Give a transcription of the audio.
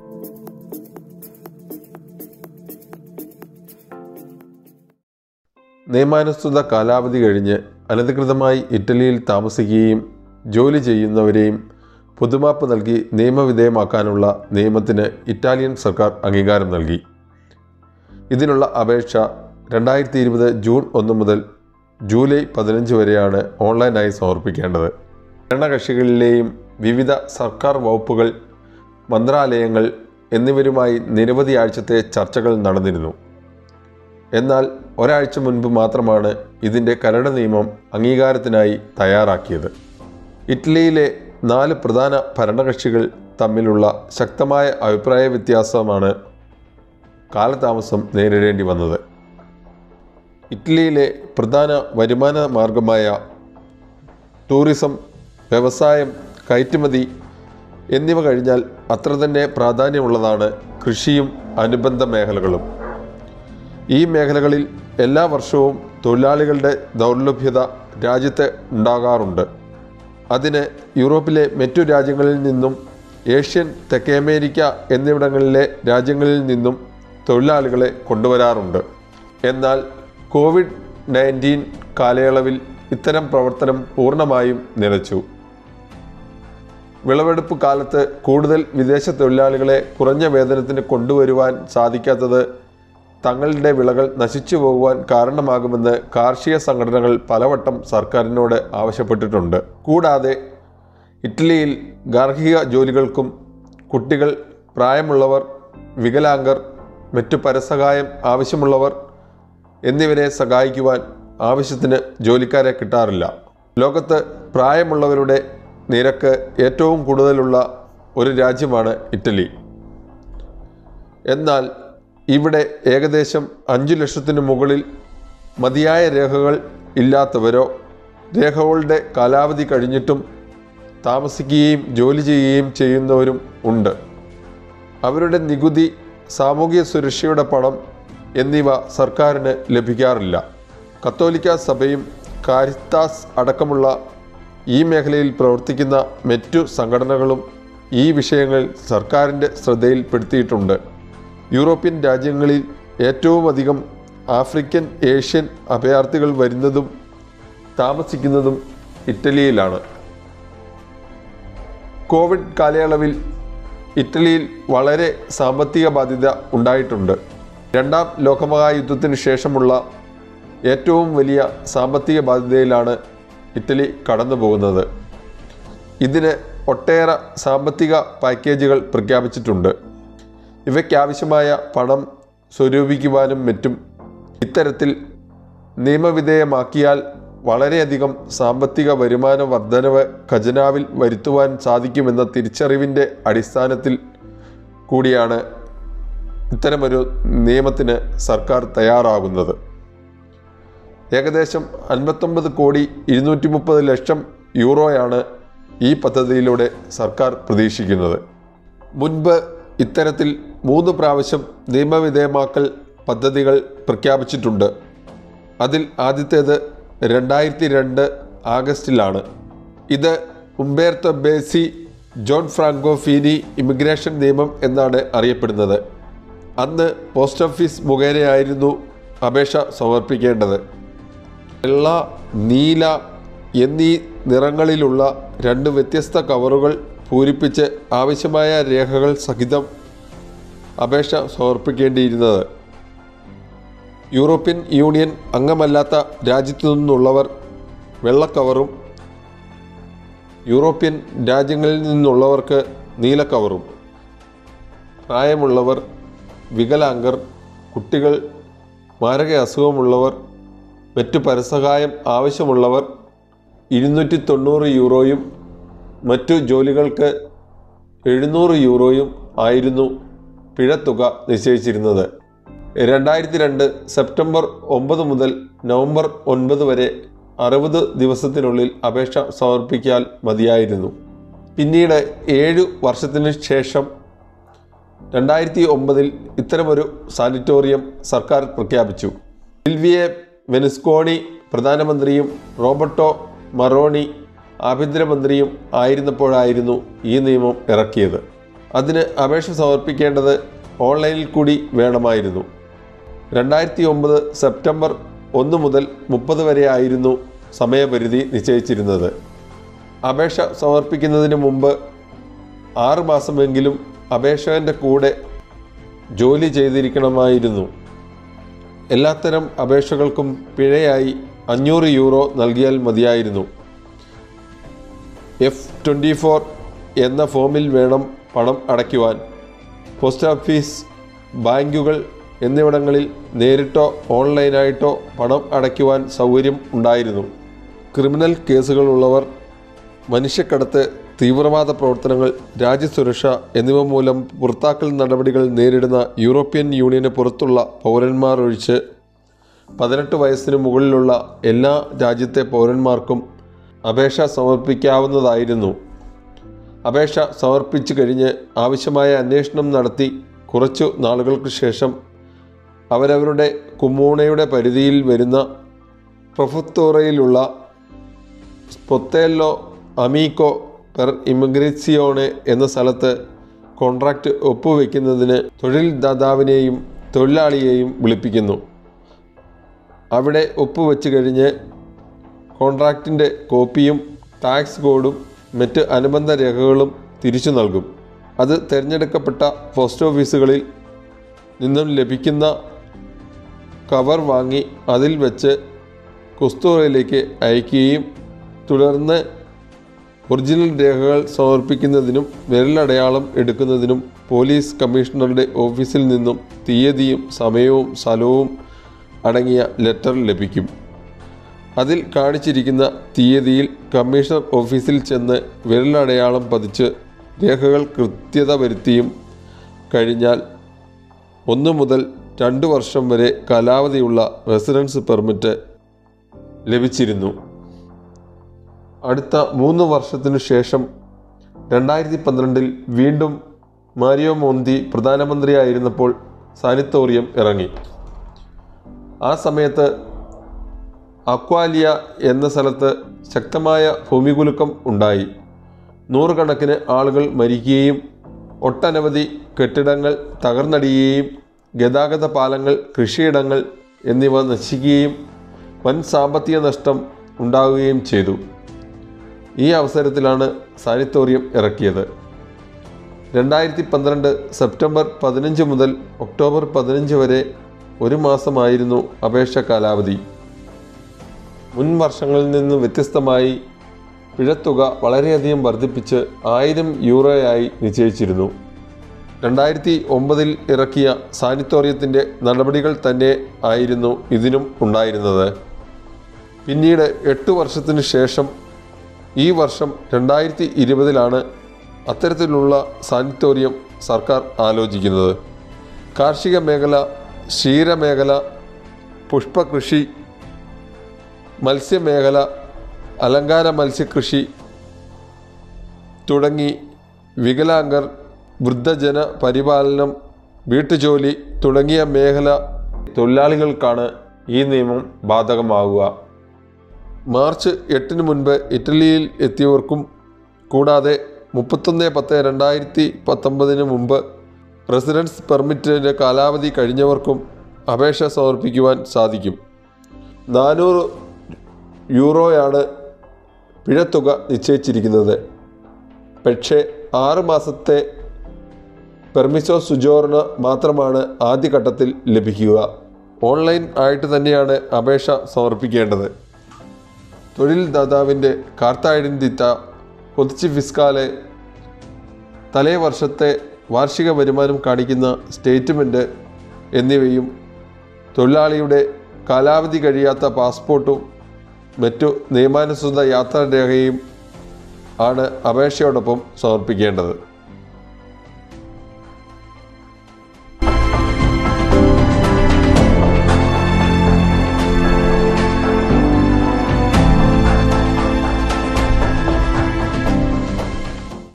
നിയമാനുസൃത കാലാവധി കഴിഞ്ഞ് അനധികൃതമായി ഇറ്റലിയിൽ താമസിക്കുകയും ജോലി ചെയ്യുന്നവരെയും പൊതുമാപ്പ് നൽകി നിയമവിധേയമാക്കാനുള്ള നിയമത്തിന് ഇറ്റാലിയൻ സർക്കാർ അംഗീകാരം നൽകി ഇതിനുള്ള അപേക്ഷ രണ്ടായിരത്തി ഇരുപത് ജൂൺ ഒന്ന് മുതൽ ജൂലൈ പതിനഞ്ച് വരെയാണ് ഓൺലൈനായി സമർപ്പിക്കേണ്ടത് ഭരണകക്ഷികളിലെയും വിവിധ സർക്കാർ വകുപ്പുകൾ മന്ത്രാലയങ്ങൾ എന്നിവരുമായി നിരവധി ആഴ്ചത്തെ ചർച്ചകൾ നടന്നിരുന്നു എന്നാൽ ഒരാഴ്ച മുൻപ് മാത്രമാണ് ഇതിൻ്റെ കരട് നിയമം അംഗീകാരത്തിനായി തയ്യാറാക്കിയത് ഇറ്റലിയിലെ നാല് പ്രധാന ഭരണകക്ഷികൾ തമ്മിലുള്ള ശക്തമായ അഭിപ്രായ വ്യത്യാസമാണ് കാലതാമസം നേരിടേണ്ടി വന്നത് ഇറ്റലിയിലെ പ്രധാന വരുമാന മാർഗമായ ടൂറിസം വ്യവസായം കയറ്റുമതി എന്നിവ കഴിഞ്ഞാൽ അത്ര തന്നെ പ്രാധാന്യമുള്ളതാണ് കൃഷിയും അനുബന്ധ മേഖലകളും ഈ മേഖലകളിൽ എല്ലാ വർഷവും തൊഴിലാളികളുടെ ദൗർലഭ്യത രാജ്യത്ത് ഉണ്ടാകാറുണ്ട് അതിന് യൂറോപ്പിലെ മറ്റു രാജ്യങ്ങളിൽ നിന്നും ഏഷ്യൻ തെക്കേ അമേരിക്ക എന്നിവിടങ്ങളിലെ രാജ്യങ്ങളിൽ നിന്നും തൊഴിലാളികളെ കൊണ്ടുവരാറുണ്ട് എന്നാൽ കോവിഡ് നയൻറ്റീൻ കാലയളവിൽ ഇത്തരം പ്രവർത്തനം പൂർണ്ണമായും നിലച്ചു വിളവെടുപ്പ് കാലത്ത് കൂടുതൽ വിദേശ തൊഴിലാളികളെ കുറഞ്ഞ വേതനത്തിന് കൊണ്ടുവരുവാൻ സാധിക്കാത്തത് തങ്ങളുടെ വിളകൾ നശിച്ചു പോകുവാൻ കാരണമാകുമെന്ന് കാർഷിക സംഘടനകൾ പലവട്ടം സർക്കാരിനോട് ആവശ്യപ്പെട്ടിട്ടുണ്ട് കൂടാതെ ഇറ്റലിയിൽ ഗാർഹിക ജോലികൾക്കും കുട്ടികൾ പ്രായമുള്ളവർ വികലാംഗർ മറ്റു പരസഹായം ആവശ്യമുള്ളവർ എന്നിവരെ സഹായിക്കുവാൻ ആവശ്യത്തിന് ജോലിക്കാരെ കിട്ടാറില്ല ലോകത്ത് പ്രായമുള്ളവരുടെ നിരക്ക് ഏറ്റവും കൂടുതലുള്ള ഒരു രാജ്യമാണ് ഇറ്റലി എന്നാൽ ഇവിടെ ഏകദേശം അഞ്ചു ലക്ഷത്തിന് മുകളിൽ മതിയായ രേഖകൾ ഇല്ലാത്തവരോ രേഖകളുടെ കാലാവധി കഴിഞ്ഞിട്ടും താമസിക്കുകയും ജോലി ചെയ്യുകയും ചെയ്യുന്നവരും ഉണ്ട് അവരുടെ നികുതി സാമൂഹിക സുരക്ഷയുടെ പണം എന്നിവ സർക്കാരിന് ലഭിക്കാറില്ല കത്തോലിക്ക സഭയും കാരിത്താസ് അടക്കമുള്ള ഈ മേഖലയിൽ പ്രവർത്തിക്കുന്ന മറ്റു സംഘടനകളും ഈ വിഷയങ്ങൾ സർക്കാരിൻ്റെ ശ്രദ്ധയിൽപ്പെടുത്തിയിട്ടുണ്ട് യൂറോപ്യൻ രാജ്യങ്ങളിൽ ഏറ്റവും അധികം ആഫ്രിക്കൻ ഏഷ്യൻ അഭയാർത്ഥികൾ വരുന്നതും താമസിക്കുന്നതും ഇറ്റലിയിലാണ് കോവിഡ് കാലയളവിൽ ഇറ്റലിയിൽ വളരെ സാമ്പത്തിക ബാധ്യത ഉണ്ടായിട്ടുണ്ട് രണ്ടാം ലോകമഹായുദ്ധത്തിന് ശേഷമുള്ള ഏറ്റവും വലിയ സാമ്പത്തിക ബാധ്യതയിലാണ് ഇറ്റലി കടന്നു പോകുന്നത് ഇതിന് ഒട്ടേറെ സാമ്പത്തിക പാക്കേജുകൾ പ്രഖ്യാപിച്ചിട്ടുണ്ട് ഇവയ്ക്കാവശ്യമായ പണം സ്വരൂപിക്കുവാനും മറ്റും ഇത്തരത്തിൽ നിയമവിധേയമാക്കിയാൽ വളരെയധികം സാമ്പത്തിക വരുമാന വർധനവ് ഖജനാവിൽ വരുത്തുവാൻ സാധിക്കുമെന്ന തിരിച്ചറിവിൻ്റെ അടിസ്ഥാനത്തിൽ കൂടിയാണ് ഇത്തരമൊരു നിയമത്തിന് സർക്കാർ തയ്യാറാകുന്നത് ഏകദേശം അൻപത്തൊമ്പത് കോടി ഇരുന്നൂറ്റി മുപ്പത് ലക്ഷം യൂറോയാണ് ഈ പദ്ധതിയിലൂടെ സർക്കാർ പ്രതീക്ഷിക്കുന്നത് മുൻപ് ഇത്തരത്തിൽ മൂന്ന് പ്രാവശ്യം നിയമവിധേയമാക്കൽ പദ്ധതികൾ പ്രഖ്യാപിച്ചിട്ടുണ്ട് അതിൽ ആദ്യത്തേത് രണ്ടായിരത്തി രണ്ട് ആഗസ്റ്റിലാണ് ഇത് Umberto Bossi Gianfranco Fini immigration നിയമം എന്നാണ് അറിയപ്പെടുന്നത് അന്ന് പോസ്റ്റ് ഓഫീസ് മുഖേനയായിരുന്നു അപേക്ഷ സമർപ്പിക്കേണ്ടത് വെള്ള നീല എന്നീ നിറങ്ങളിലുള്ള രണ്ട് വ്യത്യസ്ത കവറുകൾ പൂരിപ്പിച്ച് ആവശ്യമായ രേഖകൾ സഹിതം അപേക്ഷ സമർപ്പിക്കേണ്ടിയിരുന്നത് യൂറോപ്യൻ യൂണിയൻ അംഗമല്ലാത്ത രാജ്യത്തു നിന്നുള്ളവർ വെള്ളക്കവറും യൂറോപ്യൻ രാജ്യങ്ങളിൽ നിന്നുള്ളവർക്ക് നീലക്കവറും പ്രായമുള്ളവർ വികലാംഗർ കുട്ടികൾ മാരക അസുഖമുള്ളവർ മറ്റു പരസഹായം ആവശ്യമുള്ളവർ ഇരുന്നൂറ്റി തൊണ്ണൂറ് യൂറോയും മറ്റു ജോലികൾക്ക് എഴുന്നൂറ് യൂറോയും ആയിരുന്നു പിഴത്തുക നിശ്ചയിച്ചിരുന്നത് രണ്ടായിരത്തി രണ്ട് സെപ്റ്റംബർ ഒമ്പത് മുതൽ നവംബർ ഒൻപത് വരെ അറുപത് ദിവസത്തിനുള്ളിൽ അപേക്ഷ സമർപ്പിക്കാൻ മതിയായിരുന്നു പിന്നീട് ഏഴു വർഷത്തിന് ശേഷം രണ്ടായിരത്തി ഒമ്പതിൽ ഇത്തരമൊരു സാനിറ്റോറിയം സർക്കാർ പ്രഖ്യാപിച്ചു സിൽവിയെ വെനുസ്കോണി പ്രധാനമന്ത്രിയും റോബർട്ടോ മറോണി ആഭ്യന്തരമന്ത്രിയും ആയിരുന്നപ്പോഴായിരുന്നു ഈ നിയമം ഇറക്കിയത് അതിന് അപേക്ഷ സമർപ്പിക്കേണ്ടത് ഓൺലൈനിൽ കൂടി വേണമായിരുന്നു രണ്ടായിരത്തി ഒമ്പത് സെപ്റ്റംബർ ഒന്ന് മുതൽ മുപ്പത് വരെ ആയിരുന്നു സമയപരിധി നിശ്ചയിച്ചിരുന്നത് അപേക്ഷ സമർപ്പിക്കുന്നതിന് മുമ്പ് ആറ് മാസമെങ്കിലും അപേക്ഷകൻ്റെ കൂടെ ജോലി ചെയ്തിരിക്കണമായിരുന്നു എല്ലാത്തരം അപേക്ഷകൾക്കും പിഴയായി അഞ്ഞൂറ് യൂറോ നൽകിയാൽ മതിയായിരുന്നു എഫ് ട്വൻറ്റി ഫോർ എന്ന ഫോമിൽ വേണം പണം അടയ്ക്കുവാൻ പോസ്റ്റ് ഓഫീസ് ബാങ്കുകൾ എന്നിവിടങ്ങളിൽ നേരിട്ടോ ഓൺലൈനായിട്ടോ പണം അടയ്ക്കുവാൻ സൗകര്യം ഉണ്ടായിരുന്നു ക്രിമിനൽ കേസുകളുള്ളവർ മനുഷ്യക്കടത്ത് തീവ്രവാദ പ്രവർത്തനങ്ങൾ രാജ്യസുരക്ഷ എന്നിവ മൂലം പുറത്താക്കൽ നടപടികൾ നേരിടുന്ന യൂറോപ്യൻ യൂണിയന് പുറത്തുള്ള പൗരന്മാർ ഒഴിച്ച് പതിനെട്ട് വയസ്സിന് മുകളിലുള്ള എല്ലാ രാജ്യത്തെ പൗരന്മാർക്കും അപേക്ഷ സമർപ്പിക്കാവുന്നതായിരുന്നു അപേക്ഷ സമർപ്പിച്ചു കഴിഞ്ഞ് ആവശ്യമായ അന്വേഷണം നടത്തി കുറച്ചു നാളുകൾക്ക് ശേഷം അവരവരുടെ കുമ്മൂണയുടെ പരിധിയിൽ വരുന്ന പ്രൊഫത്തോറയിലുള്ള സ്പൊത്തേല്ലോ അമീക്കോ പെർ ഇമിഗ്രേസിയോണെ എന്ന സ്ഥലത്ത് കോൺട്രാക്റ്റ് ഒപ്പുവെക്കുന്നതിന് തൊഴിൽ ദാതാവിനെയും തൊഴിലാളിയെയും വിളിപ്പിക്കുന്നു അവിടെ ഒപ്പുവെച്ച് കഴിഞ്ഞ് കോൺട്രാക്റ്റിൻ്റെ കോപ്പിയും ടാക്സ് കോഡും മറ്റ് അനുബന്ധ രേഖകളും തിരിച്ചു നൽകും അത് തിരഞ്ഞെടുക്കപ്പെട്ട പോസ്റ്റ് ഓഫീസുകളിൽ നിന്നും ലഭിക്കുന്ന കവർ വാങ്ങി അതിൽ വെച്ച് കുസ്തൂറയിലേക്ക് അയക്കുകയും തുടർന്ന് ഒറിജിനൽ രേഖകൾ സമർപ്പിക്കുന്നതിനും വിരലടയാളം എടുക്കുന്നതിനും പോലീസ് കമ്മീഷണറുടെ ഓഫീസിൽ നിന്നും തീയതിയും സമയവും സ്ഥലവും അടങ്ങിയ ലെറ്റർ ലഭിക്കും അതിൽ കാണിച്ചിരിക്കുന്ന തീയതിയിൽ കമ്മീഷണർ ഓഫീസിൽ ചെന്ന് വിരലടയാളം പതിച്ച് രേഖകൾ കൃത്യത വരുത്തിയും കഴിഞ്ഞാൽ ഒന്ന് മുതൽ രണ്ട് വർഷം വരെ കാലാവധിയുള്ള റെസിഡൻസ് പെർമിറ്റ് ലഭിച്ചിരുന്നു അടുത്ത മൂന്ന് വർഷത്തിനു ശേഷം രണ്ടായിരത്തി പന്ത്രണ്ടിൽ വീണ്ടും മാരിയോ മോന്തി പ്രധാനമന്ത്രിയായിരുന്നപ്പോൾ സാനിത്തോറിയം ഇറങ്ങി ആ സമയത്ത് അക്വാലിയ എന്ന സ്ഥലത്ത് ശക്തമായ ഭൂമികുലുക്കം ഉണ്ടായി നൂറുകണക്കിന് ആളുകൾ മരിക്കുകയും ഒട്ടനവധി കെട്ടിടങ്ങൾ തകർന്നടിയുകയും ഗതാഗത പാലങ്ങൾ കൃഷിയിടങ്ങൾ എന്നിവ നശിക്കുകയും വൻ സാമ്പത്തിക നഷ്ടം ഉണ്ടാവുകയും ചെയ്തു ഈ അവസരത്തിലാണ് സാനിത്തോറിയം ഇറക്കിയത് രണ്ടായിരത്തി പന്ത്രണ്ട് സെപ്റ്റംബർ പതിനഞ്ച് മുതൽ ഒക്ടോബർ പതിനഞ്ച് വരെ ഒരു മാസമായിരുന്നു അപേക്ഷ കാലാവധി മുൻ വർഷങ്ങളിൽ നിന്ന് വ്യത്യസ്തമായി പിഴത്തുക വളരെയധികം വർദ്ധിപ്പിച്ച് ആയിരം യൂറോയായി നിശ്ചയിച്ചിരുന്നു രണ്ടായിരത്തി ഒമ്പതിൽ ഇറക്കിയ സാനിറ്റോറിയത്തിൻ്റെ നടപടികൾ തന്നെ ആയിരുന്നു ഇതിനും ഉണ്ടായിരുന്നത് പിന്നീട് എട്ട് വർഷത്തിനു ശേഷം ഈ വർഷം രണ്ടായിരത്തി ഇരുപതിലാണ് അത്തരത്തിലുള്ള സാനിറ്റോറിയം സർക്കാർ ആലോചിക്കുന്നത് കാർഷിക മേഖല ക്ഷീരമേഖല പുഷ്പകൃഷി മത്സ്യമേഖല അലങ്കാര മത്സ്യകൃഷി തുടങ്ങി വികലാംഗർ വൃദ്ധജന പരിപാലനം വീട്ടുജോലി തുടങ്ങിയ മേഖല തൊഴിലാളികൾക്കാണ് ഈ നിയമം ബാധകമാകുക മാർച്ച് എട്ടിന് മുൻപ് ഇറ്റലിയിൽ എത്തിയവർക്കും കൂടാതെ മുപ്പത്തൊന്ന് പത്ത് രണ്ടായിരത്തി പത്തൊമ്പതിന് മുമ്പ് റെസിഡൻസ് പെർമിറ്റിൻ്റെ കാലാവധി കഴിഞ്ഞവർക്കും അപേക്ഷ സമർപ്പിക്കുവാൻ സാധിക്കും നാനൂറ് യൂറോയാണ് പിഴത്തുക നിശ്ചയിച്ചിരിക്കുന്നത് പക്ഷേ ആറ് മാസത്തെ പെർമിസോ സുജോർണ മാത്രമാണ് ആദ്യഘട്ടത്തിൽ ലഭിക്കുക ഓൺലൈൻ ആയിട്ട് തന്നെയാണ് അപേക്ഷ സമർപ്പിക്കേണ്ടത് തൊഴിൽ ദാതാവിൻ്റെ കാർത്ത ഐഡൻറ്റിറ്റ കൊതിച്ച് ഫിസ്കാലെ തലേ വർഷത്തെ വാർഷിക വരുമാനം കാണിക്കുന്ന സ്റ്റേറ്റ്മെൻറ്റ് എന്നിവയും തൊഴിലാളിയുടെ കാലാവധി കഴിയാത്ത പാസ്പോർട്ടും മറ്റു നിയമാനുസൃത യാത്രാരേഖയും ആണ് അപേക്ഷയോടൊപ്പം സമർപ്പിക്കേണ്ടത്